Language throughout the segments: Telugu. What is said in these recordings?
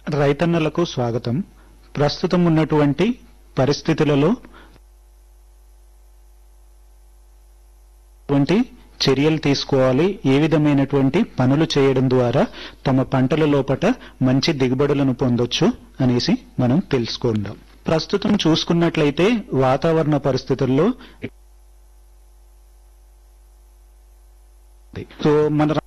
రైతన్నలకు స్వాగతం ప్రస్తుతం ఉన్నటువంటి పరిస్థితులలో వంటి చర్యలు తీసుకోవాలి ఏ విధమైనటువంటి పనులు చేయడం ద్వారా తమ పంటల లోపట మంచి దిగుబడులను పొందొచ్చు అనేసి మనం తెలుసుకుందాం ప్రస్తుతం చూసుకున్నట్లయితే వాతావరణ పరిస్థితుల్లో సో మన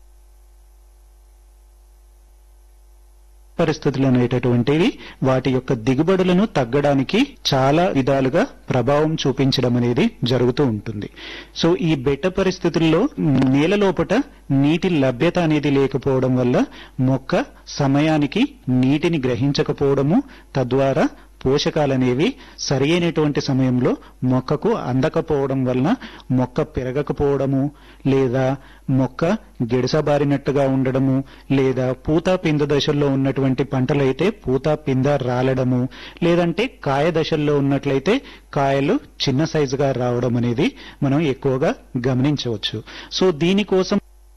పరిస్థితులు అనేటటువంటివి వాటి యొక్క దిగుబడులను తగ్గడానికి చాలా విధాలుగా ప్రభావం చూపించడం అనేది జరుగుతూ ఉంటుంది సో ఈ బెట్ట పరిస్థితుల్లో నేల లోపట నీటి లభ్యత అనేది లేకపోవడం వల్ల మొక్క సమయానికి నీటిని గ్రహించకపోవడము తద్వారా పోషకాలనేవి సరైనటువంటి సమయంలో మొక్కకు అందకపోవడం వలన మొక్క పెరగకపోవడము లేదా మొక్క గిడసబారినట్టుగా ఉండడము లేదా పూత పింద దశల్లో ఉన్నటువంటి పంటలైతే పూత పింద రాలడము లేదంటే కాయ దశల్లో ఉన్నట్లయితే కాయలు చిన్న సైజుగా రావడం అనేది మనం ఎక్కువగా గమనించవచ్చు సో దీనికోసం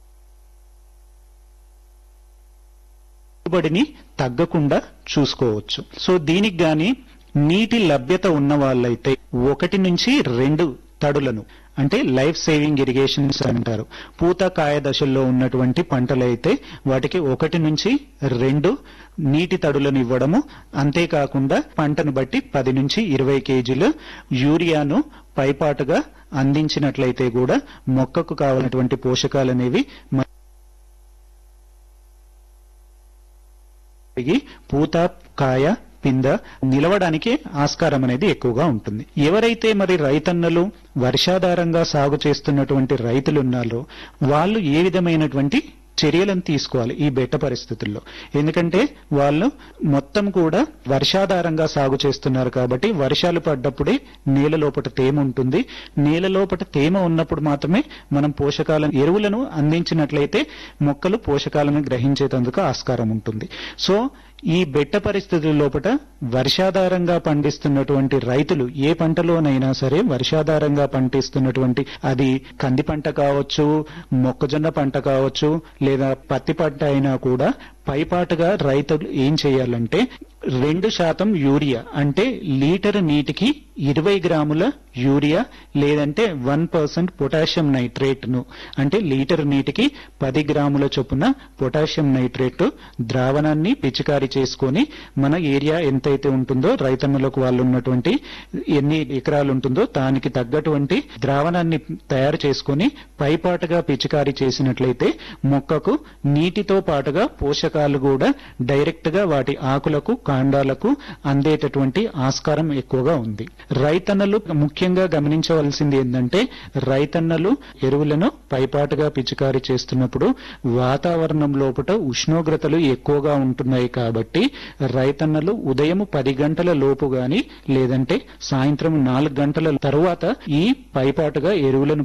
దిగుబడిని తగ్గకుండా చూసుకోవచ్చు సో దీనికి గాని నీటి లభ్యత ఉన్న వాళ్ళైతే ఒకటి నుంచి రెండు తడులను అంటే లైఫ్ సేవింగ్ ఇరిగేషన్స్ అంటారు పూత కాయ దశల్లో ఉన్నటువంటి పంటలైతే వాటికి ఒకటి నుంచి రెండు నీటి తడులను ఇవ్వడము అంతేకాకుండా పంటను బట్టి పది నుంచి ఇరవై కేజీలు యూరియాను పైపాటుగా అందించినట్లయితే కూడా మొక్కకు కావాలన్నటువంటి పోషకాలు అనేవి పెరిగి పూత కాయ పింద నిలవడానికి ఆస్కారం అనేది ఎక్కువగా ఉంటుంది ఎవరైతే మరి రైతన్నలు వర్షాధారంగా సాగు చేస్తున్నటువంటి రైతులు ఉన్నారో వాళ్ళు ఏ విధమైనటువంటి చర్యలను తీసుకోవాలి ఈ బెట్ట పరిస్థితుల్లో ఎందుకంటే వాళ్ళు మొత్తం కూడా వర్షాధారంగా సాగు చేస్తున్నారు కాబట్టి వర్షాలు పడ్డప్పుడే నేల లోపల తేమ ఉంటుంది నేల లోపల తేమ ఉన్నప్పుడు మాత్రమే మనం పోషకాలను ఎరువులను అందించినట్లయితే మొక్కలు పోషకాలను గ్రహించేందుకు ఆస్కారం ఉంటుంది సో ఈ బెట్ట పరిస్థితుల లోపల వర్షాధారంగా పండిస్తున్నటువంటి రైతులు ఏ పంటలోనైనా సరే వర్షాధారంగా పండిస్తున్నటువంటి అది కంది పంట కావచ్చు మొక్కజొన్న పంట కావచ్చు లేదా పత్తి పంట అయినా కూడా పైపాటుగా రైతులు ఏం చేయాలంటే రెండు శాతం యూరియా అంటే లీటర్ నీటికి ఇరవై గ్రాముల యూరియా లేదంటే వన్ పర్సెంట్ పొటాషియం నైట్రేట్ ను అంటే లీటర్ నీటికి పది గ్రాముల చొప్పున పొటాషియం నైట్రేట్ ద్రావణాన్ని పిచికారీ చేసుకొని మన ఏరియా ఎంతైతే ఉంటుందో రైతన్నులకు వాళ్ళు ఉన్నటువంటి ఎన్ని ఎకరాలు ఉంటుందో దానికి తగ్గటువంటి ద్రావణాన్ని తయారు చేసుకొని పైపాటుగా పిచికారీ చేసినట్లయితే మొక్కకు నీటితో పాటుగా పోషకాలు కూడా డైరెక్ట్ గా వాటి ఆకులకు కాండాలకు అందేటటువంటి ఆస్కారం ఎక్కువగా ఉంది రైతన్నలు ముఖ్యంగా గమనించవలసింది ఏంటంటే రైతన్నలు ఎరువులను పైపాటుగా పిచికారీ చేస్తున్నప్పుడు వాతావరణం లోపల ఉష్ణోగ్రతలు ఎక్కువగా ఉంటున్నాయి కాబట్టి రైతన్నలు ఉదయం పది గంటల లోపు గాని లేదంటే సాయంత్రం నాలుగు గంటల తరువాత ఈ పైపాటుగా ఎరువులను